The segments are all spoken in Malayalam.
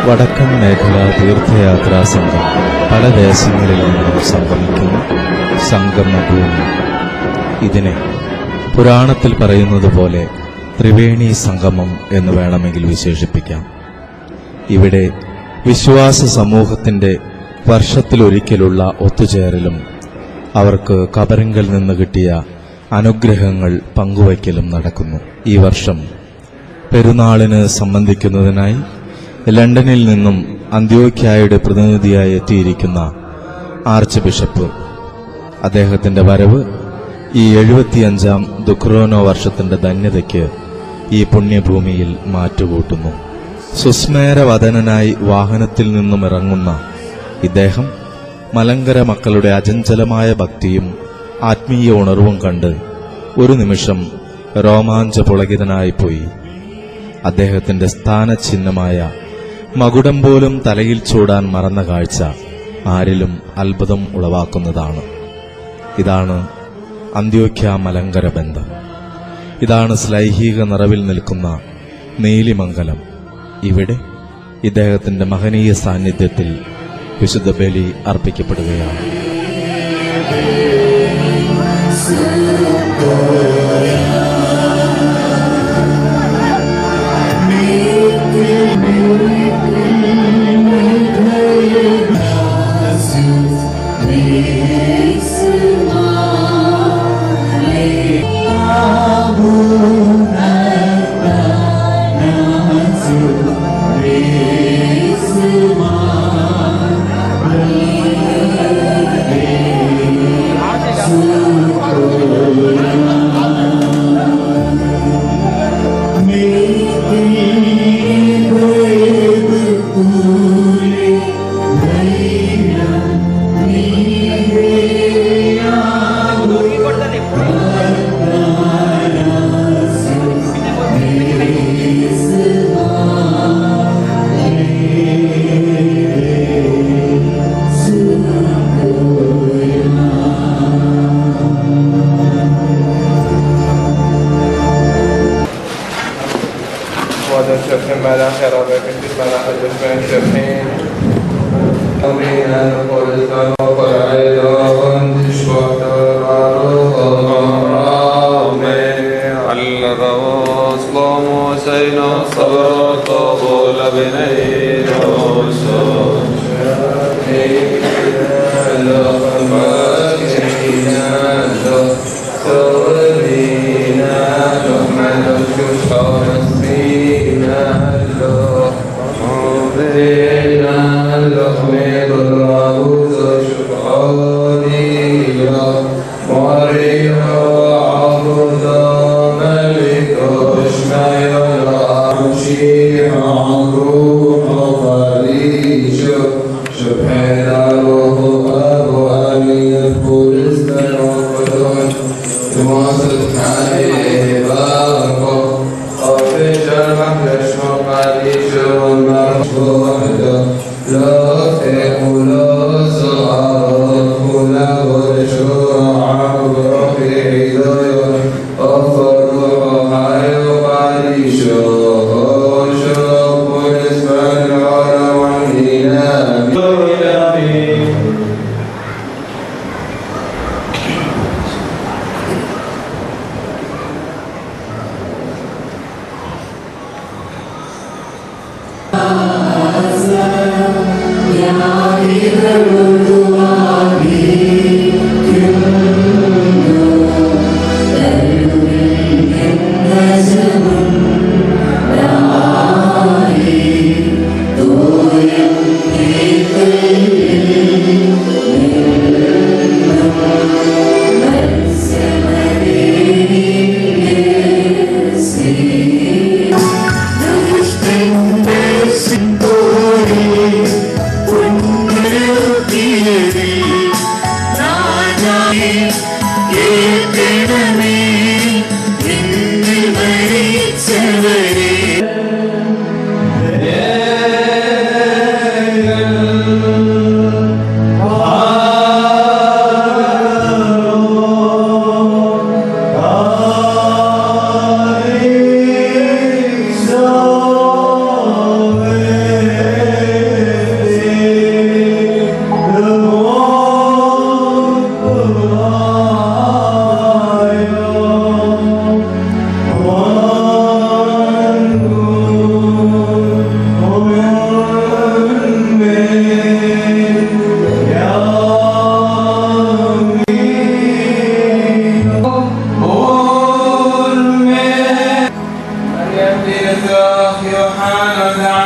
വടക്കൻ മേഖല തീർത്ഥയാത്രാ സംഘം പല ദേശങ്ങളിൽ നിന്നും സംഗമിക്കുന്ന സംഗമഭൂമി ഇതിനെ പുരാണത്തിൽ പറയുന്നത് പോലെ ത്രിവേണി സംഗമം എന്ന് വേണമെങ്കിൽ വിശേഷിപ്പിക്കാം ഇവിടെ വിശ്വാസ സമൂഹത്തിന്റെ വർഷത്തിലൊരിക്കലുള്ള ഒത്തുചേരലും അവർക്ക് കബറിങ്കൽ നിന്ന് കിട്ടിയ അനുഗ്രഹങ്ങൾ പങ്കുവയ്ക്കലും നടക്കുന്നു ഈ വർഷം പെരുന്നാളിന് സംബന്ധിക്കുന്നതിനായി ലണ്ടനിൽ നിന്നും അന്ത്യോക്യായുടെ പ്രതിനിധിയായി എത്തിയിരിക്കുന്ന ആർച്ച് ബിഷപ്പ് അദ്ദേഹത്തിന്റെ വരവ് ഈ എഴുപത്തിയഞ്ചാം ദുക്രോനോ വർഷത്തിന്റെ ധന്യതയ്ക്ക് ഈ പുണ്യഭൂമിയിൽ മാറ്റുകൂട്ടുന്നു സുസ്മേരവദനായി വാഹനത്തിൽ നിന്നും ഇറങ്ങുന്ന ഇദ്ദേഹം മലങ്കര മക്കളുടെ അചഞ്ചലമായ ഭക്തിയും ആത്മീയ ഉണർവും കണ്ട് ഒരു നിമിഷം രോമാഞ്ചപുളകിതനായിപ്പോയി അദ്ദേഹത്തിന്റെ സ്ഥാനചിഹ്നമായ മകുടം പോലും തലയിൽ ചൂടാൻ മറന്ന കാഴ്ച ആരിലും അത്ഭുതം ഉളവാക്കുന്നതാണ് ഇതാണ് അന്ത്യോക്യ മലങ്കര ബന്ധം ഇതാണ് ശ്ലൈഹിക നിറവിൽ നിൽക്കുന്ന നീലിമംഗലം ഇവിടെ ഇദ്ദേഹത്തിന്റെ മഹനീയ സാന്നിധ്യത്തിൽ വിശുദ്ധ ബലി അർപ്പിക്കപ്പെടുകയാണ് وهذا الشرحين ما لا خير وكنت ما لا حدث من الشرحين أمين نقول الثانوك العيدان تشبه الغوص موسين الصبر طول بنين سبحان الله أبو علي الكريستان وقدون تواصل عليه بارك أرفج المحلش وقاليش والمرشوح لا تقول صعب ولا ورشوع بروحي هداية أفرح حي وقاليش شوق ونسمع العالم عنينا Amen.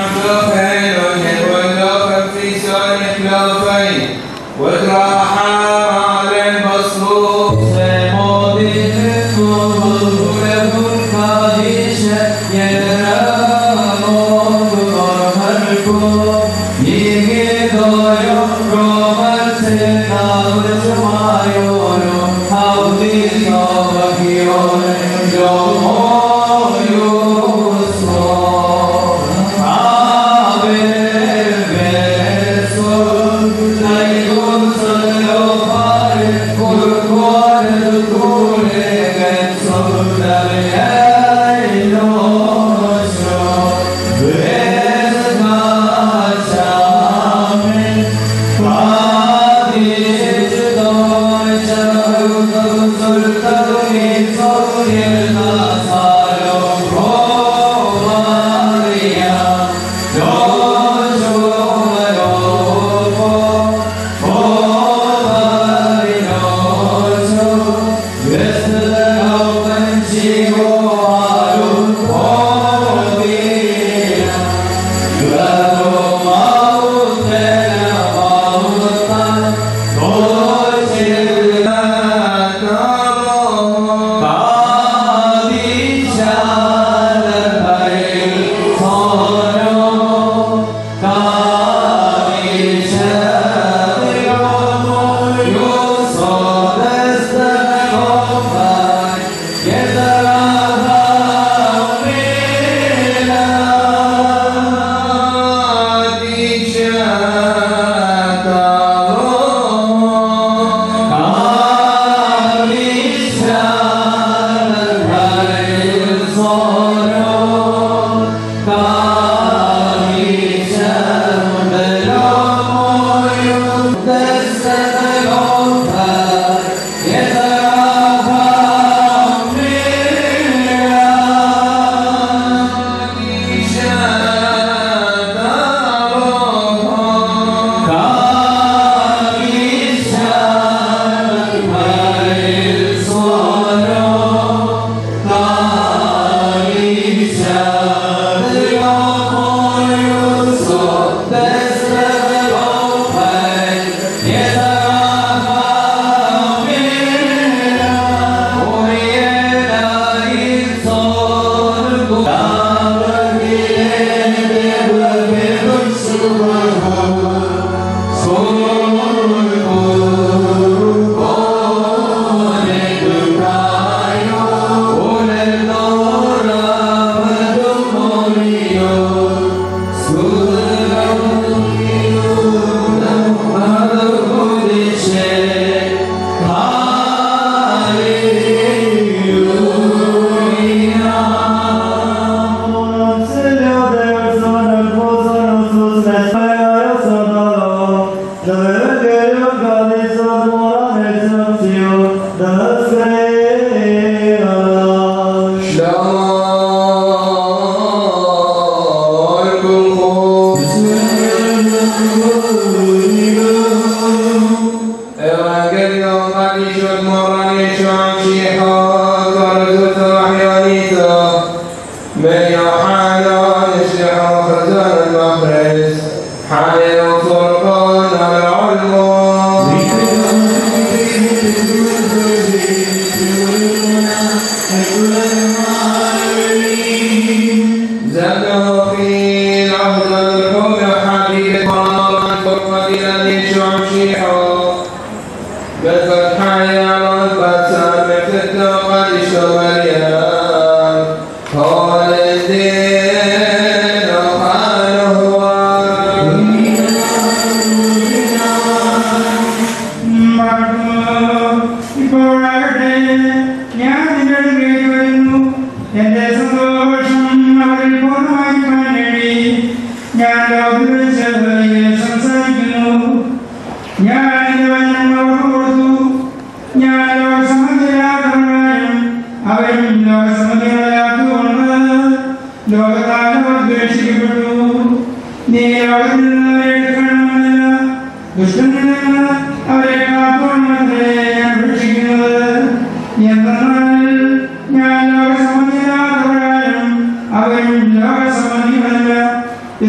ഞാൻ ലോകസംബന്ധിയാതവരാലും അവൻ ലോകസംബന്ധികളല്ല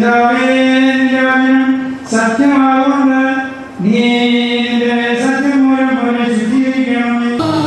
കർത്താവേ, നിന്റെ വചനം സത്യമാകുകൊണ്ട് നീ നിന്റെ സത്യം മൂലം പോലെ ശുദ്ധീകരിക്കണമേ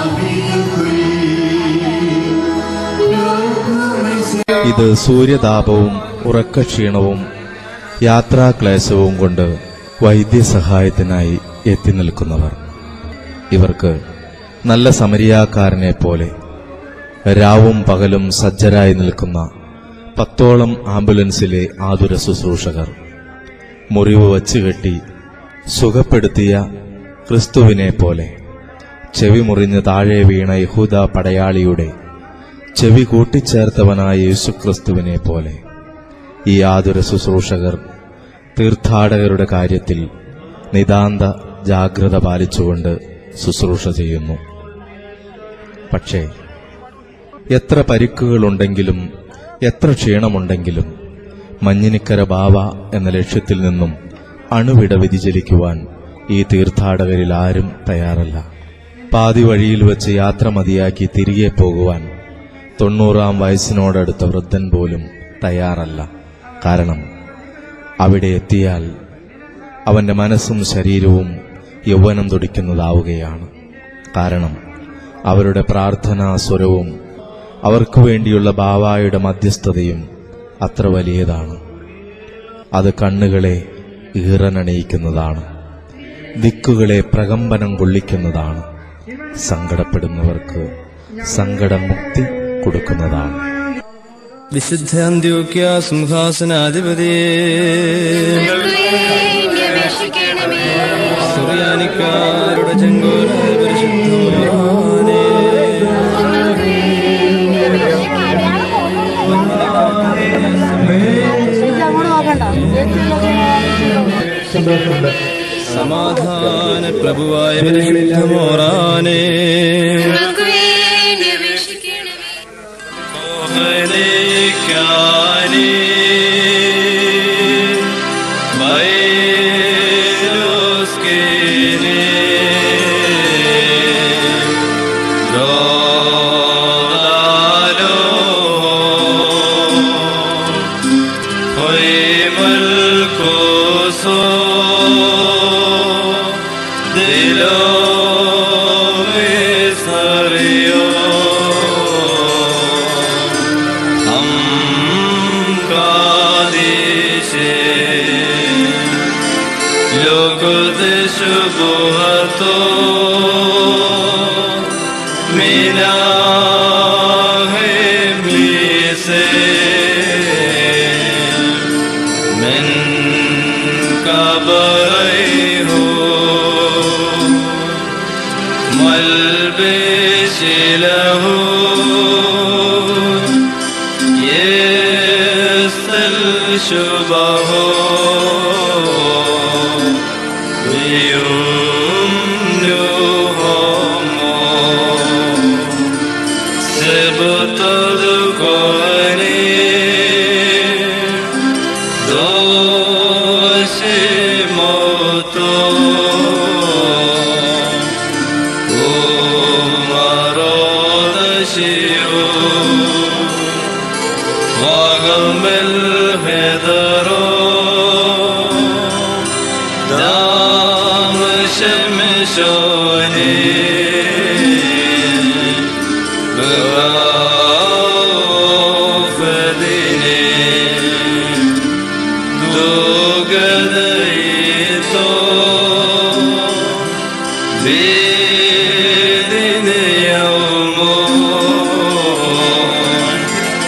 ഇത് സൂര്യതാപവും ഉറക്കക്ഷീണവും യാത്രാക്ലേശവും കൊണ്ട് വൈദ്യസഹായത്തിനായി എത്തി നിൽക്കുന്നവർ ഇവർക്ക് നല്ല സമരിയാക്കാരനെ പോലെ രാവും പകലും സജ്ജരായി നിൽക്കുന്ന പത്തോളം ആംബുലൻസിലെ ആതുര ശുശ്രൂഷകർ മുറിവ് വച്ചുകെട്ടി സുഖപ്പെടുത്തിയ ക്രിസ്തുവിനെ പോലെ ചെവി മുറിഞ്ഞ് താഴെ വീണ യഹൂദ പടയാളിയുടെ ചെവി കൂട്ടിച്ചേർത്തവനായ യേശുക്രിസ്തുവിനെ പോലെ ഈ ആതുര ശുശ്രൂഷകർ തീർത്ഥാടകരുടെ കാര്യത്തിൽ നിതാന്ത ജാഗ്രത പാലിച്ചുകൊണ്ട് ശുശ്രൂഷ ചെയ്യുന്നു പക്ഷേ എത്ര പരിക്കുകളുണ്ടെങ്കിലും എത്ര ക്ഷീണമുണ്ടെങ്കിലും മഞ്ഞിനിക്കര ബാവ എന്ന ലക്ഷ്യത്തിൽ നിന്നും അണുവിട വ്യതിചലിക്കുവാൻ ഈ തീർത്ഥാടകരിൽ ആരും തയ്യാറല്ല പാതി വഴിയിൽ വെച്ച് യാത്ര മതിയാക്കി തിരികെ പോകുവാൻ തൊണ്ണൂറാം വയസ്സിനോടടുത്ത വൃദ്ധൻ പോലും തയ്യാറല്ല കാരണം അവിടെ എത്തിയാൽ അവന്റെ മനസ്സും ശരീരവും യൗവനം തുടിക്കുന്നതാവുകയാണ് കാരണം അവരുടെ പ്രാർത്ഥനാ സ്വരവും അവർക്കു വേണ്ടിയുള്ള ബാവായുടെ മധ്യസ്ഥതയും അത്ര വലിയതാണ് അത് കണ്ണുകളെ ഈറനണിയിക്കുന്നതാണ് ദിക്കുകളെ പ്രകമ്പനം കൊള്ളിക്കുന്നതാണ് സങ്കടപ്പെടുന്നവർക്ക് സങ്കടമുക്തി കൊടുക്കുന്നതാണ് വിശുദ്ധ അന്ത്യോക്യ സിംഹാസനാധിപതിയെ സുറിയാനിക്കാരുടെ ചെങ്കോല പരിശുദ്ധമാനെ സമാധാന പ്രഭുവായ പരിശുദ്ധമോറാനേ ഓഹനേക്കാനേ മൈലോസ്കേനേ ദോദാലോ ഹൊയ്മൽ കോസോ ദിലോ സറിയോ हम कादिशे लोग शुभतो मीना है मीसे من कबरे हो ملبس له يستلشبه ويمنهم سبط الكوني دوش موتو ومرض شيوخ وغم الهدرو دام شمشوني بغافدني دوغديتو بيدن يومون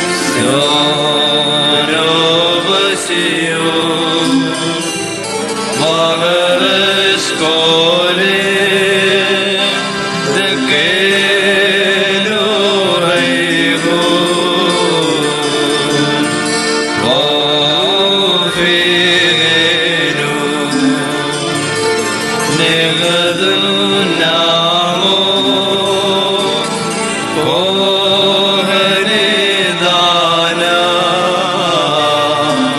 കോഹനിദാന, ബാരാലോഹോ,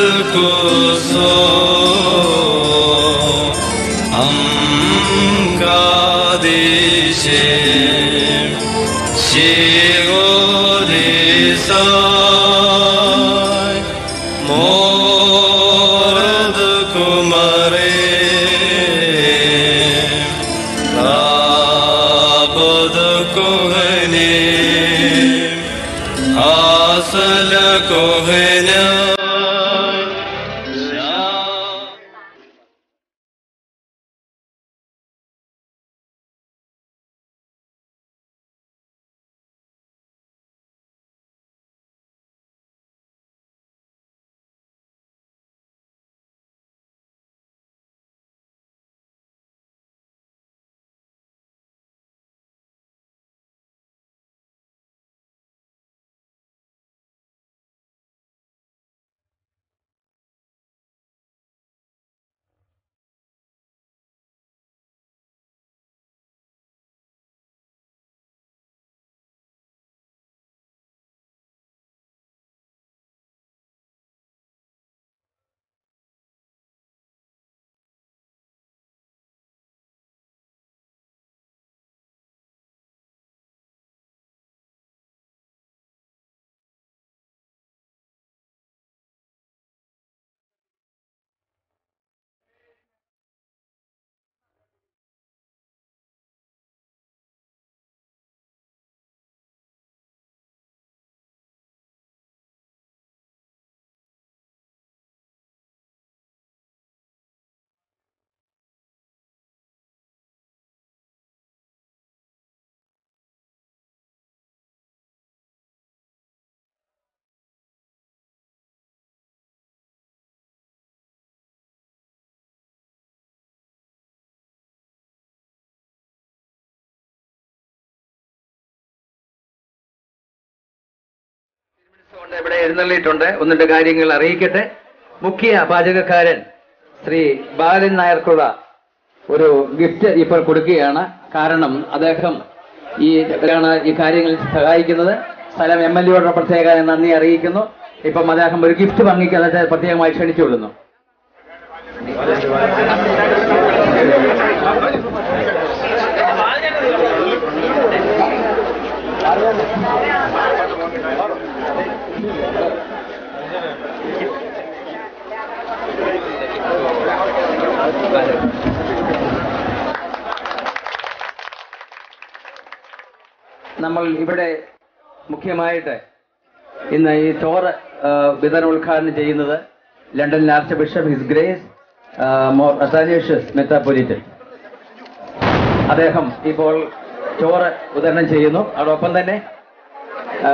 الكسو أم قادشين شيغوديساي مورد كمارين عبد كهنين أصل كهنين കൊണ്ട് ഇവിടെ എഴുന്നള്ളിയിട്ടുണ്ട് ഒന്നിന്റെ കാര്യങ്ങൾ അറിയിക്കട്ടെ മുഖ്യ പാചകക്കാരൻ ശ്രീ ബാലൻ നായർക്കുള്ള ഒരു ഗിഫ്റ്റ് ഇപ്പോൾ കൊടുക്കുകയാണ് കാരണം അദ്ദേഹം ഈ ാണ് ഈ കാര്യങ്ങളിൽ സഹായിക്കുന്നത് സ്ഥലം എം എൽ എയോട് പ്രത്യേക നന്ദി അറിയിക്കുന്നു ഇപ്പം അദ്ദേഹം ഒരു ഗിഫ്റ്റ് വാങ്ങിക്കാൻ അദ്ദേഹത്തെ പ്രത്യേകമായി ക്ഷണിച്ചുകൊള്ളുന്നു നമ്മൾ ഇവിടെ മുഖ്യമായിട്ട് ഇന്ന് ഈ ചോറ് ആ, വിതരണ ഉദ്ഘാടനം ചെയ്യുന്നത് London archbishop his grace Mor Athanasius metropolitan അദ്ദേഹം ഇപ്പോൾ ചോറ് വിതരണം ചെയ്യുന്നു അതോടൊപ്പം തന്നെ ആ,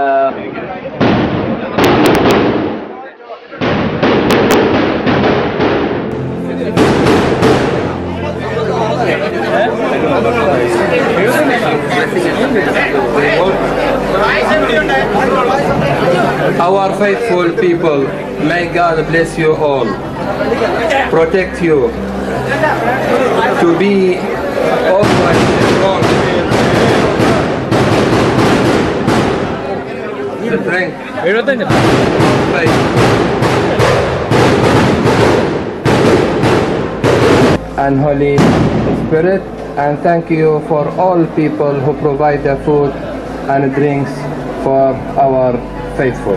Our faithful people, may God bless you all, protect you, to be always strong. Drink. Faith. And Holy Spirit, and thank you for all people who provide the food and drinks for our faithful.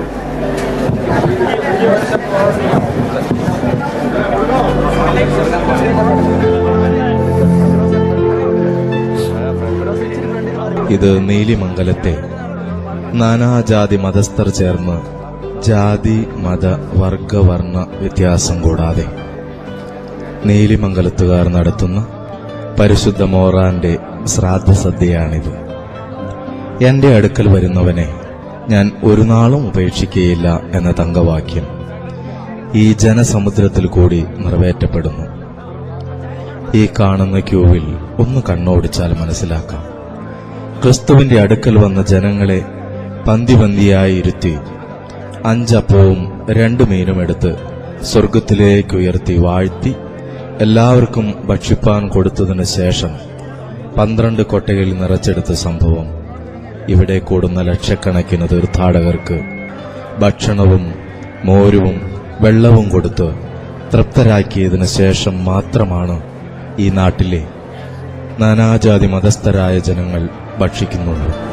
ഇത് നീലിമംഗലത്തെ നാനാജാതി മതസ്ഥർ ചേർന്ന് ജാതി മത വർഗ വർണ്ണ വ്യത്യാസം കൂടാതെ നീലിമംഗലത്തുകാർ നടത്തുന്ന പരിശുദ്ധ മോറാന്റെ ശ്രാദ്ധസദ്യയാണിത് എന്റെ അടുക്കൽ വരുന്നവനെ ഞാൻ ഒരു നാളും ഉപേക്ഷിക്കുകയില്ല എന്ന തങ്കവാക്യം ഈ ജനസമുദ്രത്തിൽ കൂടി നിറവേറ്റപ്പെടുന്നു ഈ കാണുന്ന ക്യൂവിൽ ഒന്ന് കണ്ണോടിച്ചാൽ മനസ്സിലാക്കാം ക്രിസ്തുവിന്റെ അടുക്കൽ വന്ന ജനങ്ങളെ പന്തി പന്തിയായി ഇരുത്തി അഞ്ചപ്പവും രണ്ടു മീനും എടുത്ത് സ്വർഗത്തിലേക്ക് ഉയർത്തി വാഴ്ത്തി എല്ലാവർക്കും ഭക്ഷിപ്പാൻ കൊടുത്തതിനു ശേഷം പന്ത്രണ്ട് കൊട്ടയിൽ നിറച്ചെടുത്ത സംഭവം ഇവിടെ കൂടുന്ന ലക്ഷക്കണക്കിന് തീർത്ഥാടകർക്ക് ഭക്ഷണവും മോരുവും വെള്ളവും കൊടുത്ത് തൃപ്തരാക്കിയതിനു ശേഷം മാത്രമാണ് ഈ നാട്ടിലെ നാനാജാതി മതസ്ഥരായ ജനങ്ങൾ ഭക്ഷിക്കുന്നുള്ളൂ